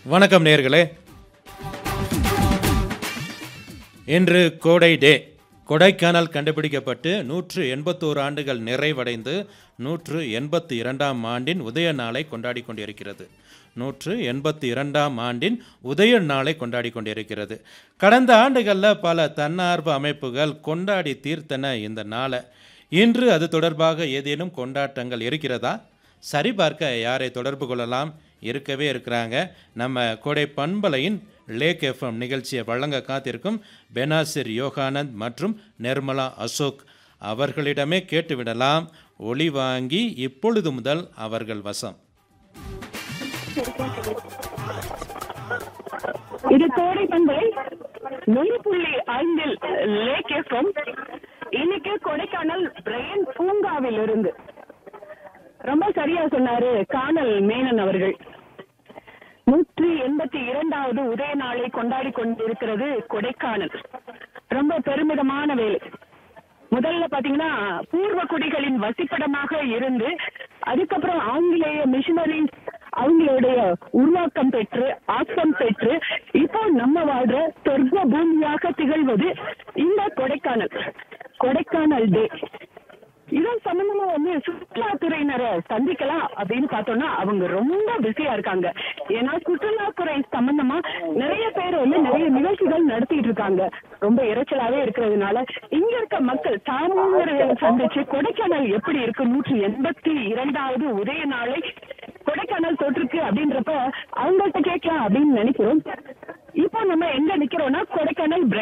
வணக்கம் நேர்களே இன்று கோடை டே கொடைக்கானல் கண்டுபிடிக்கப்பட்டு நூற்று எண்பத்தோரு ஆண்டுகள் நிறைவடைந்து நூற்று எண்பத்தி இரண்டாம் ஆண்டின் உதய நாளை கொண்டாடி கொண்டிருக்கிறது நூற்று எண்பத்தி இரண்டாம் ஆண்டின் உதய நாளை கொண்டாடி கொண்டிருக்கிறது கடந்த ஆண்டுகளில் பல தன்னார்வ அமைப்புகள் கொண்டாடி தீர்த்தன இந்த நாளை இன்று அது தொடர்பாக ஏதேனும் கொண்டாட்டங்கள் இருக்கிறதா சரிபார்க்க யாரை தொடர்பு கொள்ளலாம் இருக்கவே இருக்கிறாங்க நம்ம கோடை பண்பலையின் லேக் எஃப்எம் நிகழ்ச்சியை வழங்க காத்திருக்கும் பெனாசிர் யோகானந்த் மற்றும் நிர்மலா அசோக் அவர்களிடமே கேட்டுவிடலாம் ஒளி வாங்கி இப்பொழுது முதல் அவர்கள் வசம் இது கோடை பண்பலை நூறு புள்ளி ஐந்தில் லேக் எஃப்எம் இன்னைக்கு கொடைக்கானல் பிரையன் பூங்காவில் இருந்து ரொம்ப சரியா சொன்னாரு கானல் மேனன் அவர்கள் நூற்றி எண்பத்தி இரண்டாவது உதய நாளை கொண்டாடி கொண்டிருக்கிறது கொடைக்கானல் ரொம்ப பெருமிதமான வேலை முதல்ல பாத்தீங்கன்னா பூர்வ குடிகளின் வசிப்பிடமாக இருந்து அதுக்கப்புறம் ஆங்கிலேய மிஷினரிஸ் அவங்களுடைய உருவாக்கம் பெற்று ஆக்கம் பெற்று இப்போ நம்ம வாழ்ற சொர்க்க பூமியாக திகழ்வது இந்த கொடைக்கானல் கொடைக்கானல் டே இதன் சம்பந்தமா வந்து சுற்றுலாத்துறையினரை சந்திக்கலாம் அப்படின்னு பார்த்தோம்னா அவங்க ரொம்ப பிஸியா இருக்காங்க ஏன்னா சுற்றுலாத்துறை சம்பந்தமா நிறைய பேர் வந்து நிறைய நிகழ்ச்சிகள் நடத்திட்டு இருக்காங்க ரொம்ப இறைச்சலாவே இருக்கிறதுனால இங்க இருக்க மக்கள் சாமானியர்களை சந்திச்சு கொடைக்கானல் எப்படி இருக்கு நூற்றி எண்பத்தி இரண்டாவது உதய நாளை கொடைக்கானல் தொற்றுக்கு அப்படின்றப்ப அவங்கள்ட்ட கேட்கலாம் அப்படின்னு நினைக்கிறோம் இப்போ நம்ம எங்க நிக்கிறோம்னா கொடைக்கானல்